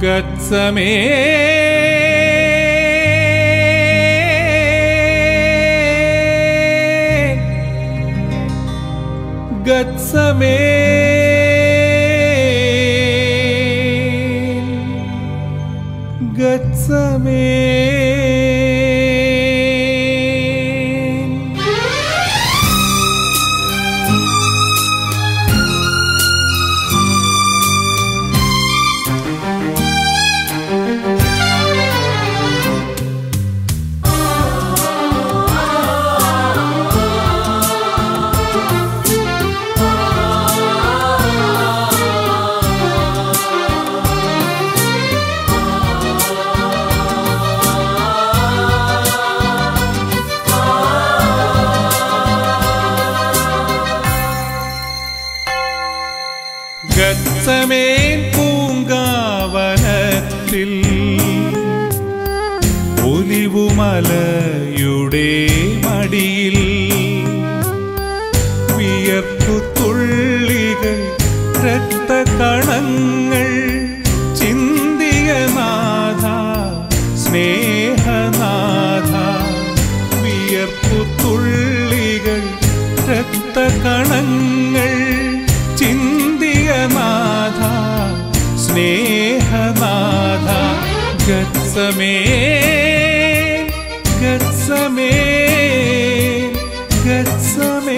ഗത്സമേ ഗത്സമേ ഗത്സമേ ഗത്സമേ പൂങ്കാവനത്തിൽ ഒലിവുമലയുടെ മടിയിൽ വിയർപ്പു തുള്ളികൾ രക്തകണങ്ങൾ ചിന്തിയ നാഥ സ്നേഹനാഥ വിയർപ്പു തുള്ളികൾ രക്തകണങ്ങൾ ചിന്തിയ നാഥ സ്നേഹനാഥ ഗത്സമേ ഗത്സമേ ഗത്സമേ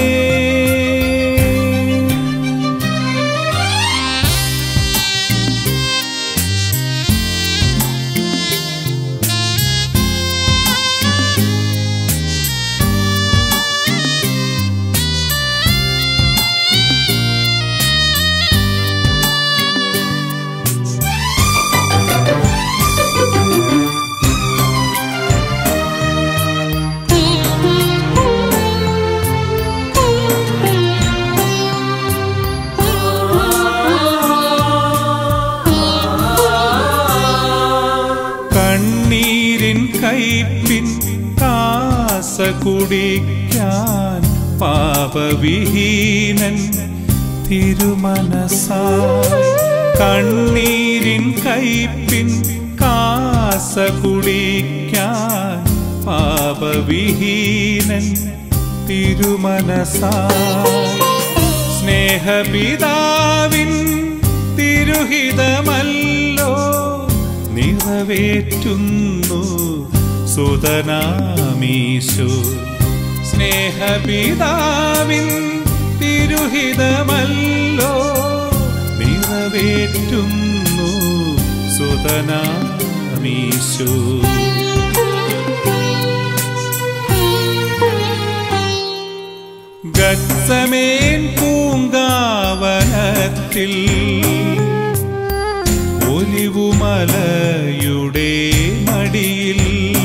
കണ്ണീരിൻ കൈപ്പിൻ കാസ കുടിക്കാൻ പാപവിഹീനൻ തിരുമനസായി കണ്ണീരിൻ കൈപ്പിൻ കാസ കുടിക്കാൻ പാപവിഹീനൻ തിരുമനസായി സ്നേഹപിതാവിൻ തിരുഹിതമല്ലോ നിറവേറ്റുന്നു സുതനാമീശു സ്നേഹപിതാവിൻ തിരുഹിതമല്ലോ നിറവേറ്റുന്നു സുതനാമീശു ഗത്സമേൻ പൂങ്കാവനത്തിൽ ഒലിവുമലയുടെ മടിയിൽ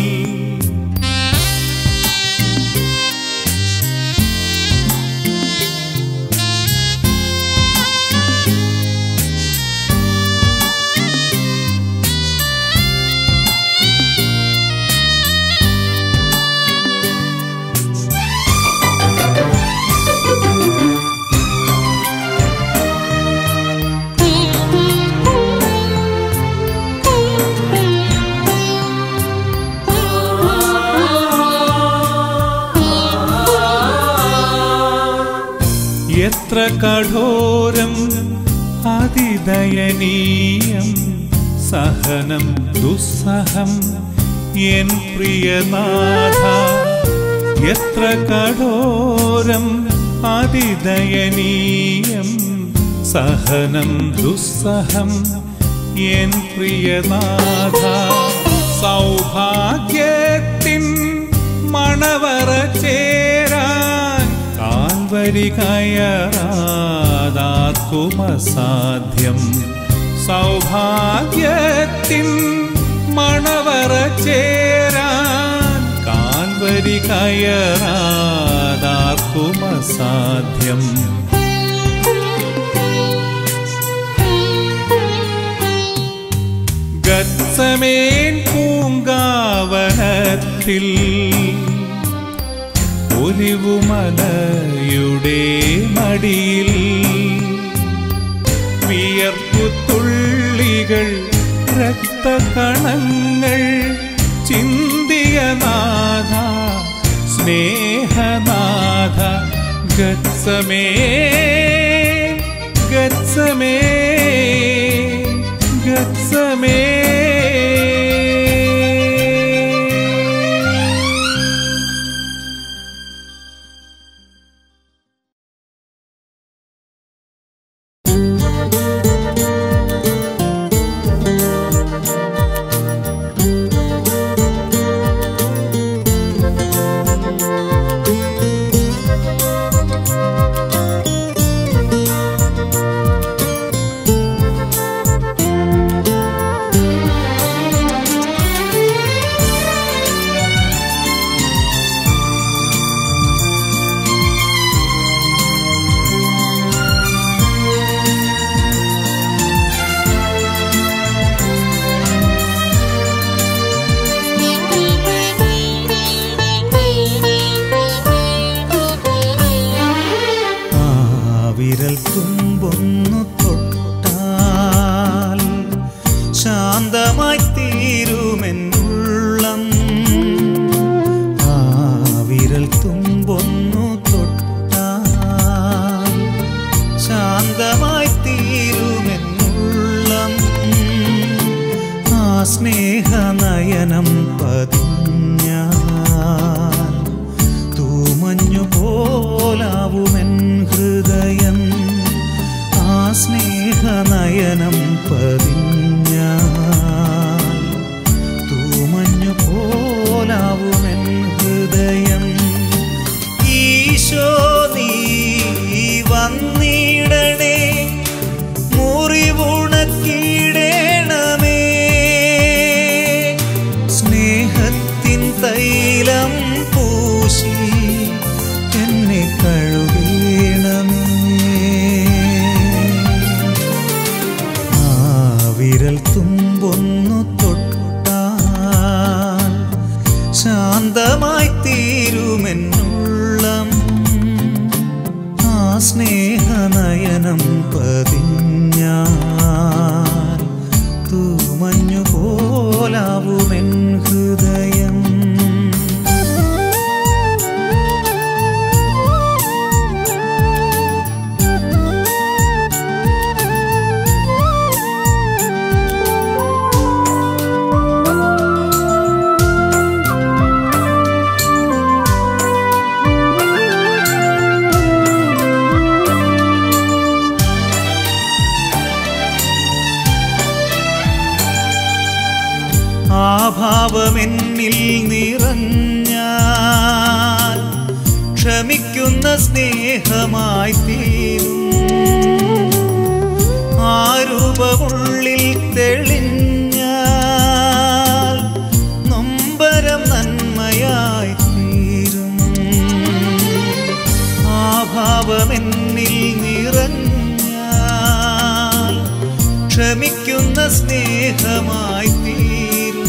എത്ര കഠോരം അതിദയനീയം സഹനം ദുസ്സഹം എൻ പ്രിയനാഥ എത്ര കഠോരം അതിദയനീയം സഹനം ദുസ്സഹം എൻ പ്രിയനാഥ സൗഭാഗ്യത്തിൻ മണവറ ചേരാൻ കാൽവരി കയറാതാക്കുമസാധ്യം സൗഭാഗ്യത്തിൻ മണവറ ചേരാൻ കാൽവരി കയറാതാക്കുമസാധ്യം ഗത്സമേൻ പൂങ്കാവനത്തിൽ ഒലിവുമലയുടെ മടിയിൽ വിയർപ്പു തുള്ളികൾ രക്തകണങ്ങൾ ചിന്തിയ നാഥ സ്നേഹനാഥ ഗത്സമേ ഗത്സമേ ഗത്സമേ ആ വിരൽ തുമ്പൊന്നു തൊട്ടാൽ ശാന്തമായി തീരുമെന്നുള്ളം ആ വിരൽ തുമ്പൊന്നു തൊട്ടാൽ ശാന്തമായി തീരുമെന്നുള്ളം ആ സ്നേഹനയനം പതിഞ്ഞാൽ തൂമഞ്ഞു പോലാവുമെൻ ഹൃദയം ആ സ്നേഹനയനം പതിഞ്ഞാൽ തൂമഞ്ഞു പോലാവുമെൻ ഹൃദയം ഈശോ നീ വന്നിടണേ മുറിവുണക്കിടേണമേ സ്നേഹത്തിൻ തൈലം പൂശി എന്നെ കഴുകണമേ ആ വിരൽ തുമ്പൊന്നു തൊട്ടാൽ ശാന്തമായി തീരുമെന്നുള്ളം ആ സ്നേഹനയനം പതിഞ്ഞാൽ തൂമഞ്ഞു പോലാവുമെൻ ഹൃദയം ആ ഭാവമെന്നിൽ നിറഞ്ഞാൽ ക്ഷമിക്കുന്ന സ്നേഹമായി തീരും ആ രൂപമുള്ളിൽ തെളിഞ്ഞാൽ നൊമ്പരം നന്മയായി തീരും ആ ഭാവമെന്നിൽ നിറഞ്ഞാൽ ക്ഷമിക്കുന്ന സ്നേഹമായി തീരും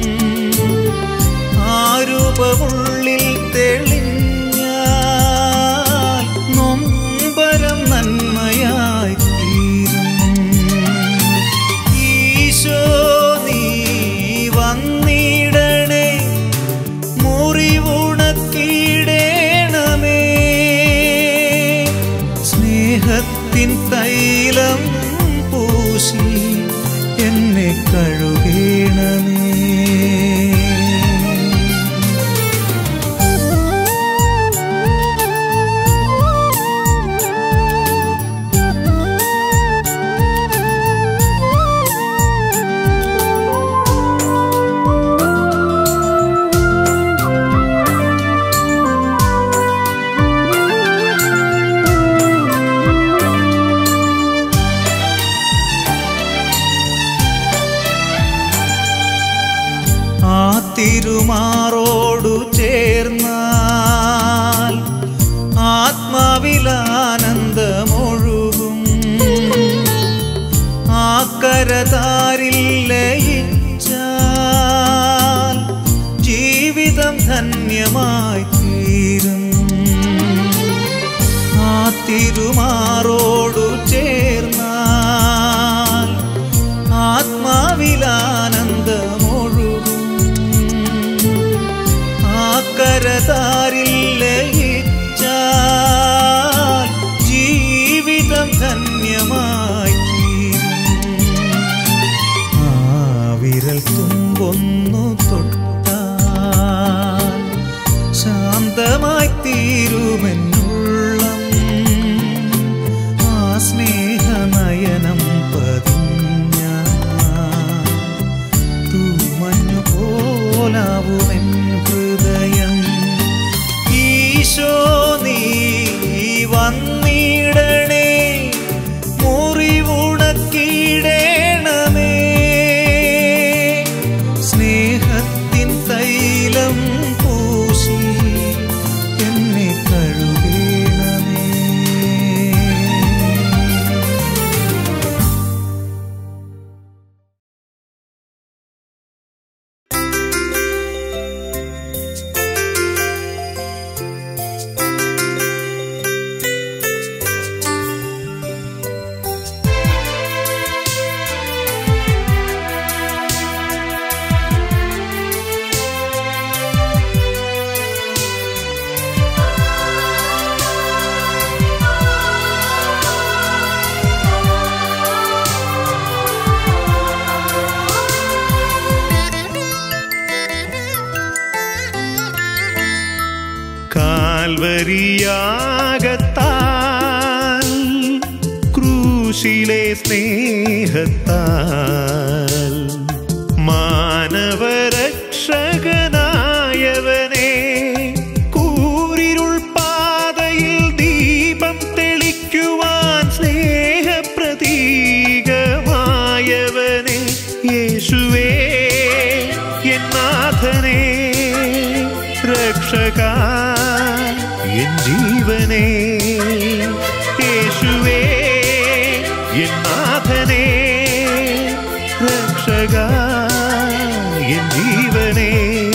ആ രൂപമുള്ളിൽ തെളിഞ്ഞാൽ നൊമ്പരം നന്മയായി തീരും ഈശോ നീ വന്നിടണേ മുറിവുണക്കിടേണമേ സ്നേഹത്തിൻ തൈലം പൂശി എന്നെ കഴുകണമേ ആ തിരുമാറോടു ചേർന്നാൽ ആത്മാവിലാനന്ദമൊഴുകും ആ കരതാരിൽ ലയിച്ചാൽ ജീവിതം ധന്യമായി തീരും ആ തിരുമാറോടു ചേർന്നാൽ ആത്മാവിലാനന്ദമൊഴുകും തുങ്കരതാരിൽ ലയിച്ചാൽ ജീവിതം ധന്യമായി തീരും. ആ വിരൽ തുമ്പൊന്നു തൊട്ടാൽ ശാന്തമായി തീരുമെന്നുള്ളം ആ സ്നേഹനയനം പതിഞ്ഞ തൂമഞ്ഞു പോലാവുമെൻ ഹൃദയം ഈശോ നീ വന്നിടണേ മുറിവുണക്കിടേണമേ സ്നേഹത്തിൻ തൈലം പൂശി എന്നെ കഴുകേണമേ കാൽവരിയാകത്താൽ ക്രൂശിലെ സ്നേഹത്താൽ മാനവരക്ഷകനായവനെ കൂരിരുൾ പാതയിൽ ദീപം തെളിക്കുവാൻ സ്നേഹപ്രതീകമായവനെ യേശുവേ എന്നാഥനെ രക്ഷക എൻ ജീവനെ യേശുവേ എന്നാഥനെ രക്ഷക എൻ ജീവനെ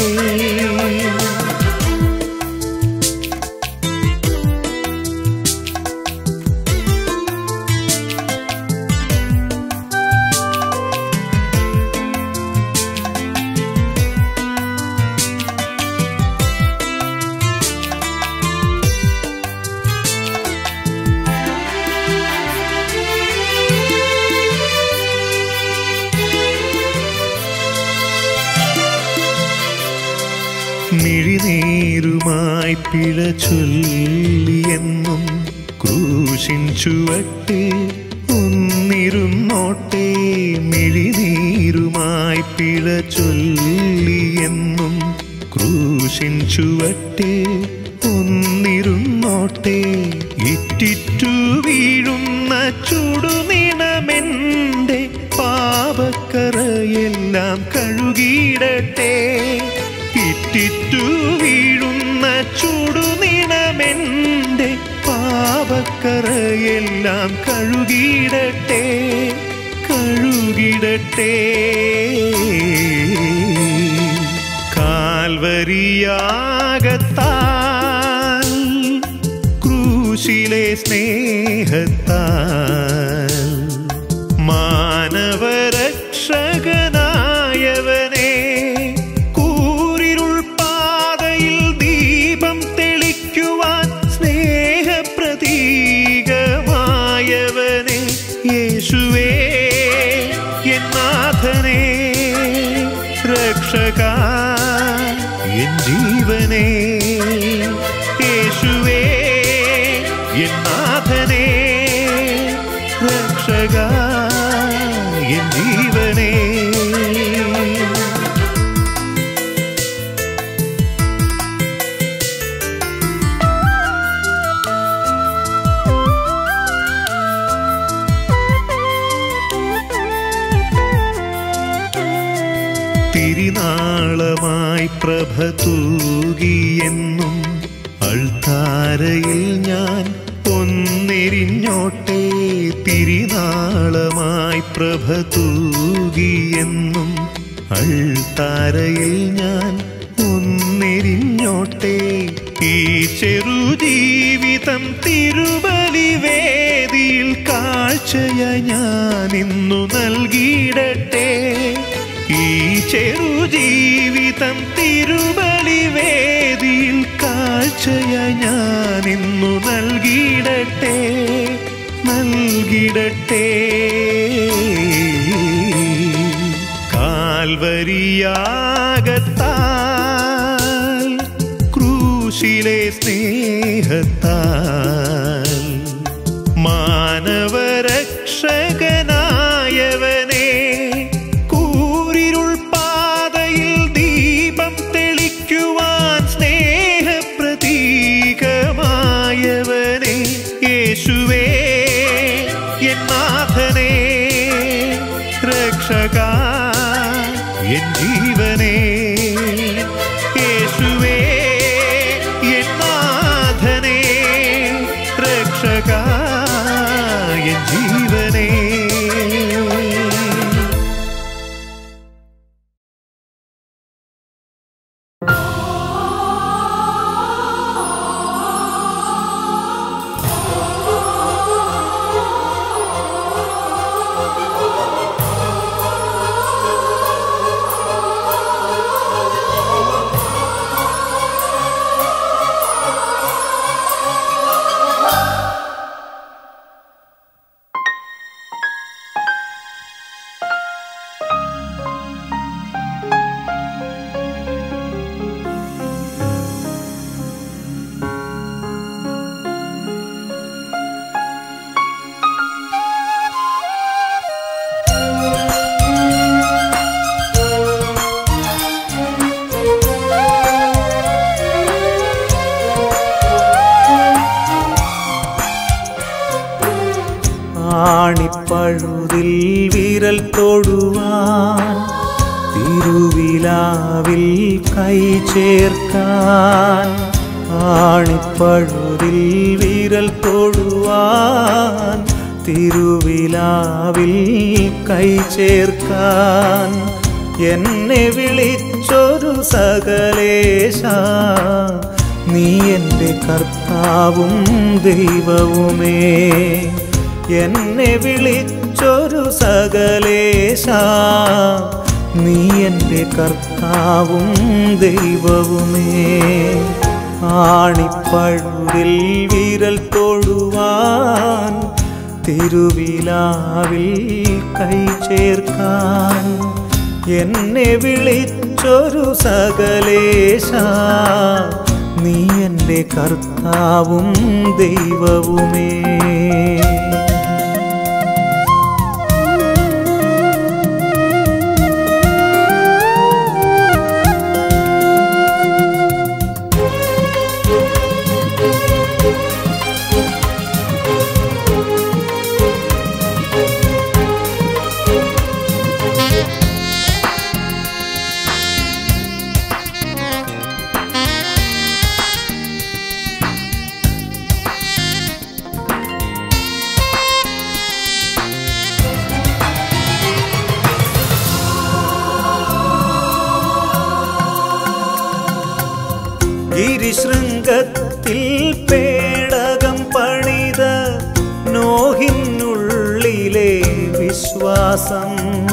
മിഴിനീരുമായി പിഴ ചൊല്ലിയെന്നും ക്രൂശിൻ ചുവട്ടെ ഒന്നിരുന്നോട്ടെ മിഴിനീരുമായി പിഴ ചൊല്ലിയെന്നും ക്രൂശിൻ ചുവട്ടെ ഒന്നിരുന്നോട്ടെ ഇറ്റിറ്റു വീഴുന്ന ചുടുനിണമെൻ്റെ പാപക്കറയെല്ലാം കഴുകിയിടട്ടെ ഇറ്റിറ്റു വീഴുന്ന ചുടുനിണമെൻ്റെ പാപക്കറയെല്ലാം കഴുകിയിടട്ടെ കഴുകിടട്ടെ കാൽവരിയാകത്താൽ ക്രൂശിലെ സ്നേഹത്താൽ മാനവരക്ഷകനായവനെ കൂരിരുൾ പാതയിൽ ദീപം തെളിക്കുവാൻ സ്നേഹപ്രതീകമായവനെ യേശുവേ എന്നാഥനെ രക്ഷക എൻ ജീവനെ യേശുവേ എന്നാഥനെ രക്ഷക എൻ ജീവനെ തിരിനാളമായി പ്രഭ തൂകിയെന്നും അൾത്താരയിൽ ഞാൻ ഒന്നെരിഞ്ഞോട്ടെ തിരിനാളമായി പ്രഭ തൂകിയെന്നും അൾത്താരയിൽ ഞാൻ ഒന്നെരിഞ്ഞോട്ടെ ഈ ചെറുജീവിതം തിരുബലി വേദിയിൽ കാഴ്ചയായി ഞാൻ ഇന്നു നൽകിയിടട്ടെ ഈ ചെറുജീവിതം തിരുബലി വേദിയിൽ കാഴ്ചയായി ഞാൻ ഇന്നു നൽകിയിടട്ടെ നൽകിടട്ടെ കാൽവരിയാകത്താൽ ക്രൂശിലെ സ്നേഹത്താൽ മാനവരക്ഷകനായവനെ കൂരിരുൾ പാതയിൽ ദീപം തെളിക്കുവാൻ സ്നേഹപ്രതീകമായവനെ യേശുവേ എൻ നാഥനെ രക്ഷക എൻ ജീവനെ യേശുവേ എൻ നാഥനെ രക്ഷക എൻ ജീവനേ ആണിപ്പഴുതിൽ വിരൽ തൊടുവാൻ തിരുവിലാവിൽ കൈ ചേർക്കാൻ ആണിപ്പഴുതിൽ വിരൽ തൊടുവാൻ തിരുവിലാവിൽ കൈ ചേർക്കാൻ എന്നെ വിളിച്ചൊരു സകലേശ നീ എൻ്റെ കർത്താവും ദൈവവുമേ എന്നെ വിളിച്ചൊരു സകലേശ നീ എൻ്റെ കർത്താവും ദൈവവുമേ ആണിപ്പഴുതിൽ വിരൽ തൊടുവാൻ തിരുവിലാവിൽ കൈ ചേർക്കാൻ എന്നെ വിളിച്ചൊരു സകലേശ നീ എൻ്റെ കർത്താവും ദൈവവുമേ ഗിരിശൃംഗത്തിൽ പേടകം പണിത നോഹിനുള്ളിലെ വിശ്വാസം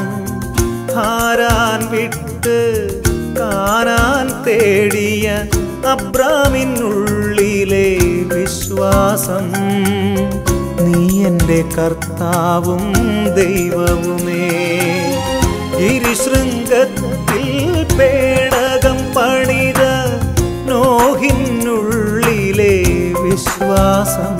ഹാരാൻ വിട്ട് കാനാൻ തേടിയ അബ്രാമിനുള്ളിലെ വിശ്വാസം നീ എൻ്റെ കർത്താവും ദൈവവുമേ ഗിരിശൃംഗത്തിൽ പേടകം പണിത നോഹിനുള്ളിലെ വിശ്വാസം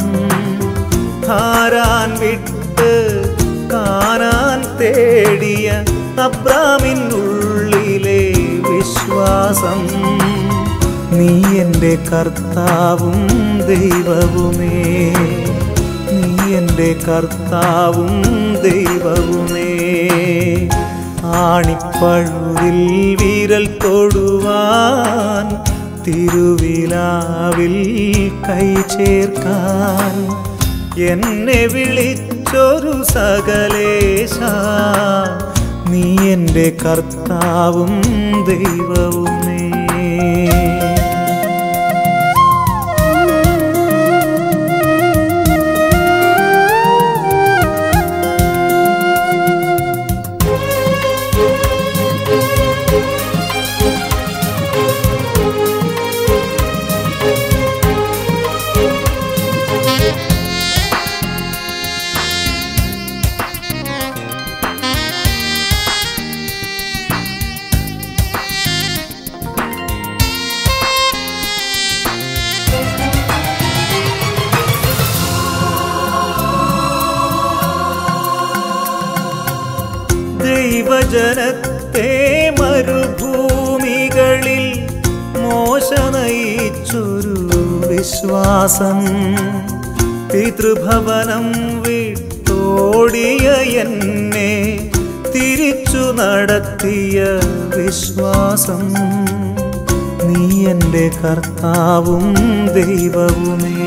ഹാരാൻ വിട്ട് കാനാൻ തേടിയ അബ്രാമിനുള്ളിലെ വിശ്വാസം നീ എൻ്റെ കർത്താവും ദൈവവുമേ നീ എൻ്റെ കർത്താവും ദൈവവുമേ ആണിപ്പഴുതിൽ വിരൽ തൊടുവാൻ തിരുവിലാവിൽ കൈ ചേർക്കാൻ എന്നെ വിളിച്ചൊരു സകലേശ നീ എൻ്റെ കർത്താവും ദൈവവുമേ ദൈവജനത്തെ മരുഭൂമികളിൽ മോശ നയിച്ചൊരു വിശ്വാസം പിതൃഭവനം വിട്ടോടിയ എന്നെ തിരിച്ചു നടത്തിയ വിശ്വാസം നീ എൻ്റെ കർത്താവും ദൈവവുമേ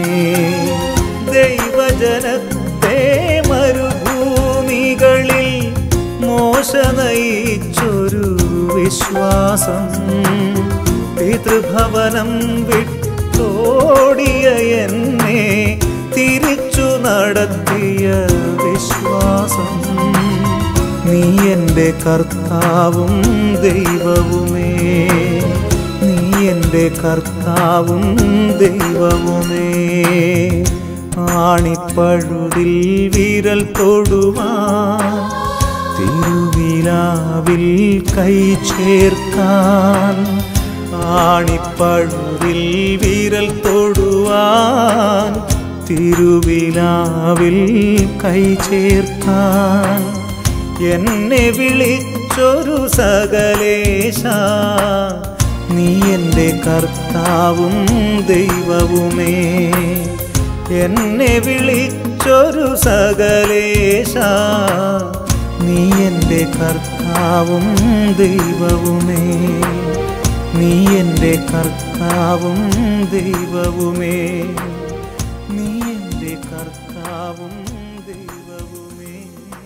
ദൈവജനത്തെ മരുഭൂമികളിൽ മോശ നയിച്ചൊരു വിശ്വാസം പിതൃഭവനം വിട്ടോടിയ എന്നെ തിരിച്ചു നടത്തിയ വിശ്വാസം നീ എൻ്റെ കർത്താവും ദൈവവുമേ നീ എൻ്റെ കർത്താവും ദൈവവുമേ ആണിപ്പഴുതിൽ വിരൽ തൊടുവാൻ തിരുവിലാവിൽ കൈ ചേർക്കാൻ ആണിപ്പഴുതിൽ വിരൽ തൊടുവാൻ തിരുവിലാവിൽ കൈ ചേർക്കാൻ എന്നെ വിളിച്ചൊരു സകലേശ നീ എൻ്റെ കർത്താവും ദൈവവുമേ എന്നെ വിളിച്ചൊരു സകലേശ നീ എൻ്റെ കർത്താവും ദൈവവുമേ നീ എൻ്റെ കർത്താവും ദൈവവുമേ നീ എൻ്റെ കർത്താവും ദൈവവുമേ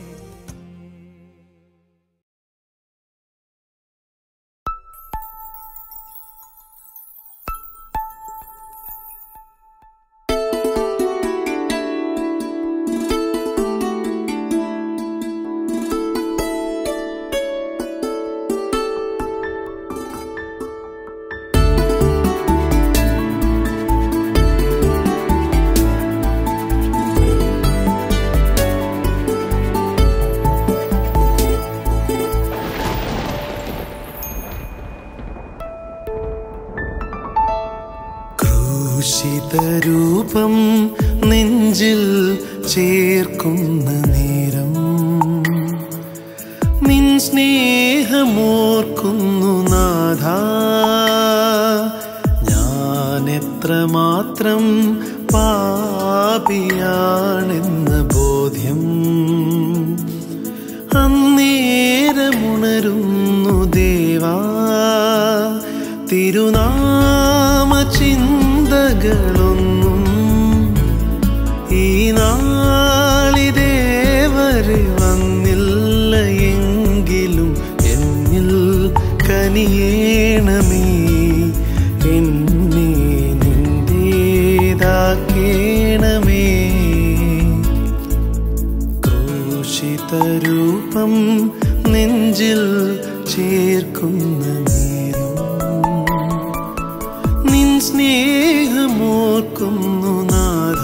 ക്രൂശിതരൂപം നെഞ്ചിൽ ചേർക്കുന്ന നേരം നിൻ സ്നേഹമോർക്കുന്നു നാഥ ഞാൻ എത്രമാത്രം പാപിയാണെന്ന ബോധ്യം അന്നേരമുണരുന്നു ദേവാ തിരുനാമ ചിന്തകളൊന്നും ഈ നാളിതേവരെ വന്നില്ല എങ്കിലും എന്നിൽ കനിയേണമേ എന്നെ നിന്റേതാക്കേണമേ ക്രൂശിതരൂപം നെഞ്ചിൽ ചേർക്കുന്ന നേരം നിൻ സ്നേഹമോർക്കുന്നു നാഥ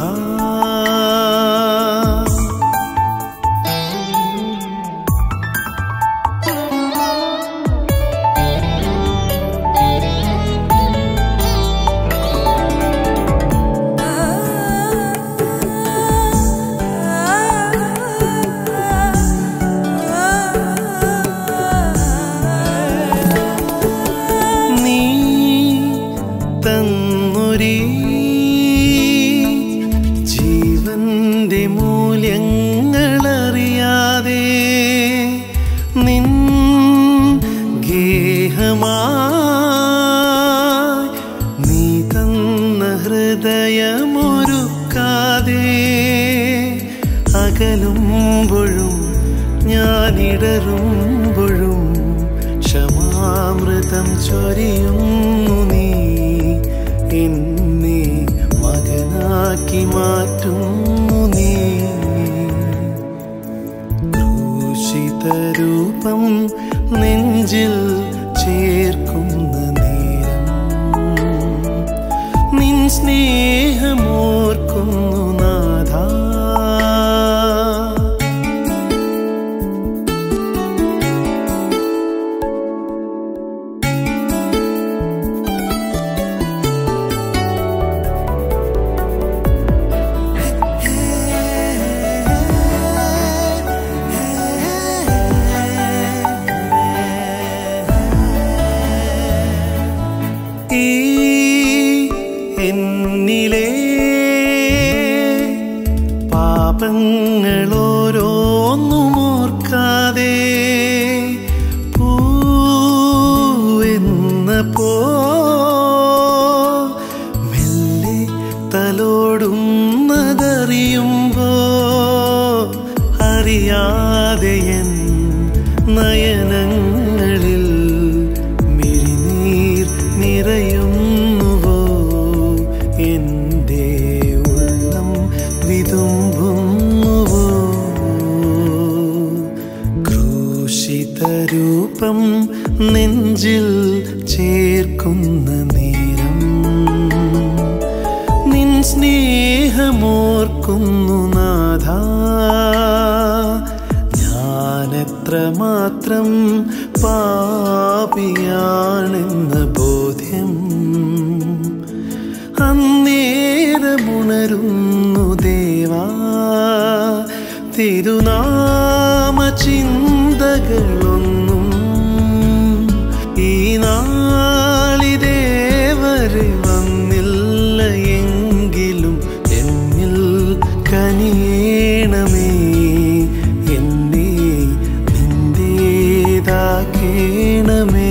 നീ തന്നൊരീ ജീവന്റെ മൂല്യങ്ങളറിയാതെ നിൻ ഗേഹമായി നീ തന്ന ഹൃദയമൊരുക്കാതെ അകലുമ്പോഴും ഞാനിടറുമ്പോഴും ക്ഷമാമൃതം ചൊരിയുന്നു നീ എന്നെ മകനാക്കി മാറ്റുന്നു നീ ക്രൂശിതരൂപം നെഞ്ചിൽ ചേർക്കുന്ന നേരം നിൻ സ്നേഹമോർക്കുന്നു നാഥ എന്നിലെ പാപങ്ങളോരോന്നും ഓർക്കാതെ പൂവെന്ന പോ മെല്ലെ തലോടുന്നതറിയുമ്പോ അറിയാതെ എൻ നയനങ്ങളിൽ മിഴിനീർ നിറയുന്നുവോ എൻ്റെ ഉള്ളം വിതുമ്പുന്നുവോ ക്രൂശിതരൂപം നെഞ്ചിൽ ചേർക്കുന്ന നേരം നിൻ സ്നേഹമോർക്കുന്നു നാഥ ഞാനെത്ര മാത്രം പാപിയാണെന്ന ബോധ്യം അന്നേരമുണരുന്നു ദേവാ തിരുനാമ ചിന്തകളൊന്നും ഈ നാളിതേവരെ വന്നില്ല എങ്കിലും എന്നിൽ കനിയേണമേ എന്നെ നിന്റേതാക്കേണമേ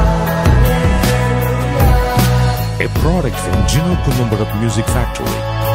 a product from Gino Columbarat Music Factory.